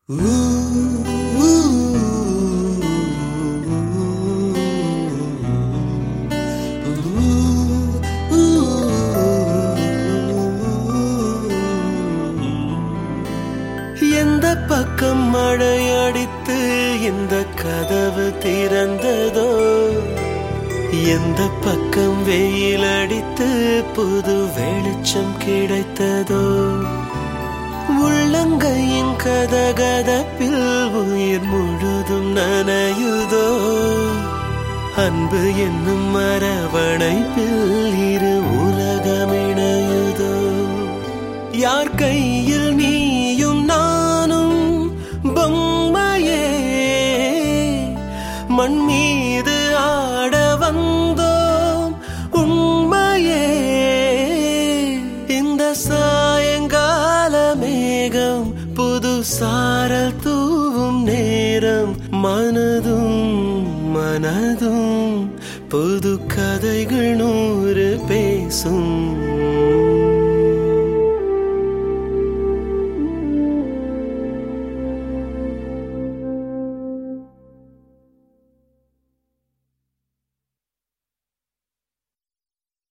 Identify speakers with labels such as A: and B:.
A: எந்த பக்கம் மழை அடித்து இந்த கதவு திறந்ததோ எந்த பக்கம் வெயில் அடித்து புது வெளிச்சம் கிடைத்ததோ உள்ளங்கையின் கதகதப்பில் உயிர் முழுதும் நனையுதோ அன்பு என்னும் அரவணைப்பில் இரு உலகம் இணையுதோ யார் கையில் நீயும் நானும் பொம்மையே மண் மீது ஆட வந்தோம் உண்மையே இந்த சாயங்கால மேகம் புது சாரல் தூவும் நேரம் மனதும் மனதும் புது கதைகள் நூறு பேசும்